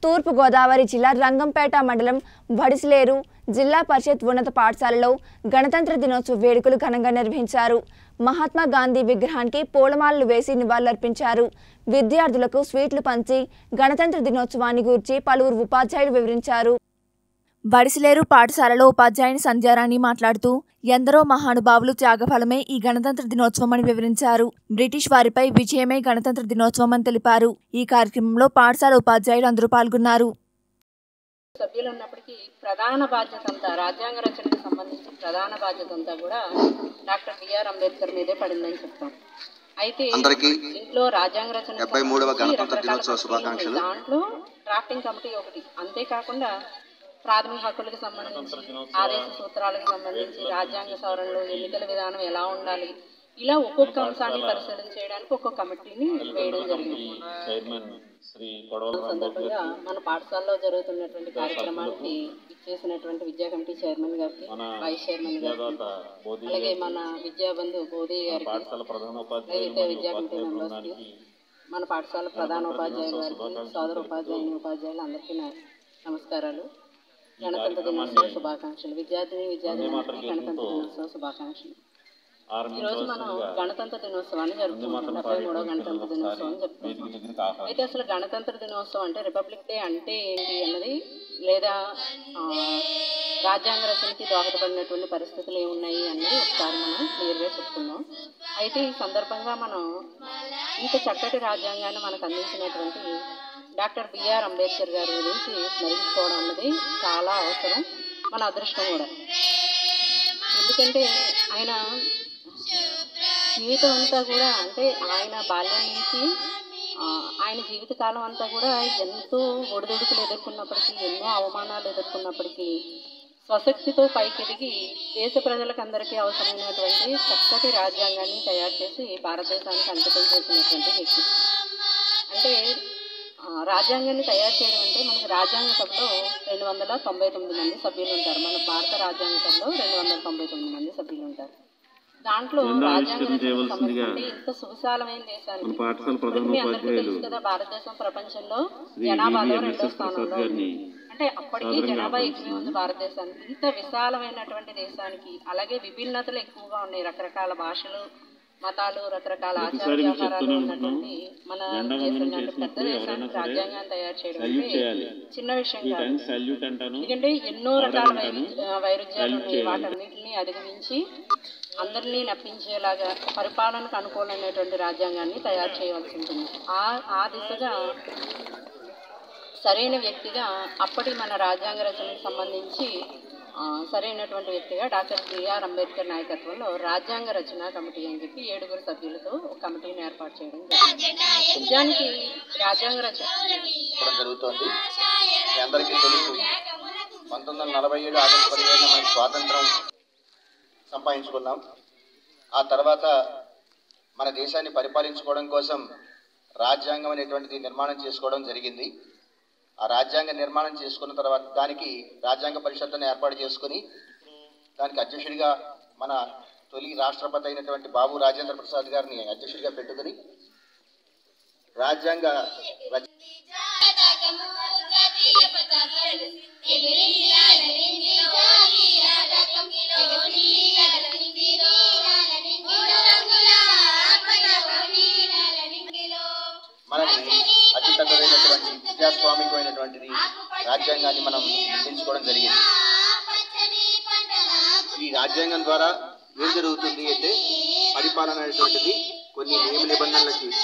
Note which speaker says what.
Speaker 1: తూర్పు గోదావరి జిల్లా రంగంపేట మండలం వడిసిలేరు జిల్లా పరిషత్ ఉన్నత పాఠశాలలో గణతంత్ర దినోత్సవ వేడుకలు ఘనంగా నిర్వహించారు మహాత్మా గాంధీ విగ్రహానికి పూలమాలలు వేసి నివాళులర్పించారు విద్యార్థులకు స్వీట్లు పంచి గణతంత్ర దినోత్సవాన్ని గురించి పలువురు ఉపాధ్యాయులు వివరించారు బడిసిలేరు పాఠశాలలో ఉపాధ్యాయుని సంధ్యారాణి మాట్లాడుతూ ఎందరో మహానుభావులు త్యాగఫలమే ఈ గణతంత్ర దినోత్సవం అని వివరించారు బ్రిటిష్ వారిపై విజయమే గణతంత్ర దినోత్సవం అని తెలిపారు ఈ కార్యక్రమంలో పాఠశాల ఉపాధ్యాయులు అందరూ పాల్గొన్నారు
Speaker 2: సభ్యులు ఉన్నప్పటికీ ప్రధాన బాధ్యత అంతా రాజ్యాంగ రచనకు సంబంధించి ప్రధాన బాధ్యత అంతా కూడా డాక్టర్ బిఆర్ అంబేద్కర్ మీదే పడిందని చెప్తాం అయితే
Speaker 3: అందరికీ
Speaker 2: ఇంట్లో రాజ్యాంగ రచన
Speaker 3: డెబ్బై మూడవ గణతంత్ర దినోత్సవ శుభాకాంక్షలు.
Speaker 2: దాంట్లో డ్రాఫ్టింగ్ కమిటీ ఒకటి అంతేకాకుండా ప్రాథమిక హక్కులకు సంబంధించి ఆదేశ సూత్రాలకు సంబంధించి రాజ్యాంగ సవరణలు ఎన్నికల విధానం ఎలా ఉండాలి ఇలా ఒక్కొక్క అంశాన్ని పరిశీలన చేయడానికి ఒక్కొక్క కమిటీని వేయడం జరిగింది
Speaker 4: చైర్మన్ శ్రీ కొడవల
Speaker 2: సందర్భంగా మన పాఠశాలలో జరుగుతున్నటువంటి కార్యక్రమానికి ఇచ్చేసినటువంటి విద్యా కమిటీ చైర్మన్ గారికి
Speaker 4: మన
Speaker 2: వైస్ చైర్మన్ గారికి
Speaker 4: విద్యాదాత బోధి
Speaker 2: అలాగే మన విద్యాబంధు బోధి గారికి
Speaker 4: పాఠశాల ప్రధానోపాధ్యాయులు
Speaker 2: అయితే
Speaker 4: మరియు
Speaker 2: విద్యా కమిటీ
Speaker 4: ఉపాధ్యాయ
Speaker 2: మెంబర్స్కి
Speaker 4: బృందానికి
Speaker 2: మన పాఠశాల ప్రధాన ఉపాధ్యాయుల వారికి సోదర ఉపాధ్యాయుని ఉపాధ్యాయులు అందరికీ నా నమస్కారాలు గణతంత్ర దినోత్సవ శుభాకాంక్షలు విద్యార్థిని విద్యార్థులందరికీ గణతంత్ర దినోత్సవ శుభాకాంక్షలు ఈ రోజు మనం
Speaker 4: ఆరంభించవలసిందిగా
Speaker 2: గణతంత్ర దినోత్సవాన్ని జరుపుకుంటున్నాం డెబ్బై మూడవ గణతంత్ర దినోత్సవం జరుపుకుంటున్నాం
Speaker 4: వేదిక దగ్గరికి ఆహ్వానించారు
Speaker 2: అయితే అసలు గణతంత్ర దినోత్సవం అంటే రిపబ్లిక్ డే అంటే ఏంటి అన్నది లేదా ఆ, రాజ్యాంగ రచనకి దోహదపడినటువంటి పరిస్థితులు ఏమున్నాయి అన్నది ఒకసారి మనం క్లియర్గా చెప్పుకుందాం అయితే ఈ సందర్భంగా మనం ఇంత చక్కటి రాజ్యాంగాన్ని మనకు అందించినటువంటి డాక్టర్ బిఆర్ అంబేద్కర్ గారి గురించి స్మరించుకోవడం అన్నది చాలా అవసరం మన అదృష్టం కూడా ఎందుకంటే ఆయన జీవితం అంతా కూడా అంటే ఆయన బాల్యం నుంచి ఆ, ఆయన జీవితకాలం అంతా కూడా ఎంతో ఒడిదుడుకులు ఎదుర్కొన్నప్పటికీ ఎన్నో అవమానాలు ఎదుర్కొన్నప్పటికీ స్వశక్తితో పైకెదిగి దేశ ప్రజలకు అందరికీ అవసరమైనటువంటి చక్కటి రాజ్యాంగాన్ని తయారు చేసి భారతదేశానికి అంకితం చేసినటువంటి వ్యక్తి అంటే ఆ, రాజ్యాంగాన్ని తయారు చేయడం అంటే మనకి రాజ్యాంగ సభలో రెండు వందల తొంభై తొమ్మిది మంది సభ్యులు ఉంటారు మన భారత రాజ్యాంగ సభలో రెండు వందల తొంభై తొమ్మిది మంది సభ్యులు ఉంటారు దాంట్లో
Speaker 4: జెండా
Speaker 2: రాజ్యాంగ
Speaker 4: ఆవిష్కరణ చేయవలసిందిగా
Speaker 2: అంటే ఇంత సువిశాలమైన దేశానికి
Speaker 4: మన పాఠశాల
Speaker 2: ఇప్పటికీ మీ అందరికీ
Speaker 4: ప్రధానోపాధ్యాయులు
Speaker 2: తెలుసు కదా భారతదేశం ప్రపంచంలో
Speaker 4: శ్రీ
Speaker 2: జనాభాలో
Speaker 4: వివిఎం
Speaker 2: రెండో
Speaker 4: ఎస్ఎస్ ప్రసాద్
Speaker 2: స్థానంలో ఉంది
Speaker 4: గారిని
Speaker 2: అంటే అప్పటికి
Speaker 4: సాదరంగా
Speaker 2: జనాభా ఎక్కువే
Speaker 4: ఆహ్వానిస్తున్నాను.
Speaker 2: ఉంది భారతదేశానికి ఇంత విశాలమైనటువంటి దేశానికి అలాగే విభిన్నతలు ఎక్కువగా ఉన్నాయి రకరకాల భాషలు మతాలు రకరకాల ఆచార
Speaker 4: ప్రతిసారి మీకు
Speaker 2: వ్యవహారాలు
Speaker 4: చెప్తూనే
Speaker 2: ఉన్నటువంటి మన
Speaker 4: జెండా
Speaker 2: దేశం
Speaker 4: వందనం
Speaker 2: లాంటి పెద్ద
Speaker 4: చేసినప్పుడు ఎవరైనా
Speaker 2: దేశానికి
Speaker 4: సరే
Speaker 2: రాజ్యాంగాన్ని తయారు చేయడం
Speaker 4: సల్యూట్
Speaker 2: అంటే
Speaker 4: చేయాలి
Speaker 2: చిన్న విషయం
Speaker 4: ఈ
Speaker 2: కాదు
Speaker 4: టైం సల్యూట్ అంటాను
Speaker 2: ఎందుకంటే ఎన్నో రకాల వైరుధ్య వైరుధ్యాలు ఉన్నాయి
Speaker 4: చేయాలి.
Speaker 2: వాటన్నిటిని అధిగమించి అందరినీ నప్పించేలాగా పరిపాలనకు అనుకూలమైనటువంటి రాజ్యాంగాన్ని తయారు చేయవలసి ఉంటుంది ఆ ఆ దిశగా సరైన వ్యక్తిగా అప్పటి మన రాజ్యాంగ రచనకు సంబంధించి ఆ, సరైనటువంటి వ్యక్తిగా డాక్టర్ బిఆర్ అంబేద్కర్ నాయకత్వంలో రాజ్యాంగ రచన కమిటీ అని చెప్పి ఏడుగురు సభ్యులతో ఒక కమిటీని ఏర్పాటు చేయడం జరిగింది నిజానికి రాజ్యాంగ రచన
Speaker 3: చెప్పడం జరుగుతోంది మీ అందరికీ తెలుసు పంతొమ్మిది వందల నలభై ఏడు ఆగస్టు పదిహేడున మనకి స్వాతంత్రం సంపాదించుకున్నాం ఆ తర్వాత మన దేశాన్ని పరిపాలించుకోవడం కోసం రాజ్యాంగం అనేటువంటిది నిర్మాణం చేసుకోవడం జరిగింది ఆ రాజ్యాంగ నిర్మాణం చేసుకున్న తర్వాత దానికి రాజ్యాంగ పరిషత్తును ఏర్పాటు చేసుకుని దానికి అధ్యక్షుడిగా మన తొలి రాష్ట్రపతి అయినటువంటి బాబు రాజేంద్ర ప్రసాద్ గారిని అధ్యక్షుడిగా పెట్టుకుని రాజ్యాంగ రచ
Speaker 5: జాతకము జాతీయ పతాకలు ఎగిరింది జాతి జాతకంలోని నలనింగిలో మూడు రంగుల పతాకం నలనింగిలో
Speaker 3: మనకి అతి పెద్దదైనటువంటి ప్రజాస్వామికమైనటువంటిది రాజ్యాంగాన్ని మనం నిర్మించుకోవడం జరిగింది
Speaker 5: పచ్చని పంటల
Speaker 3: ఈ రాజ్యాంగం ద్వారా ఏం జరుగుతుంది అంటే పరిపాలన అనేటువంటిది కొన్ని నియమ నిబంధనలకి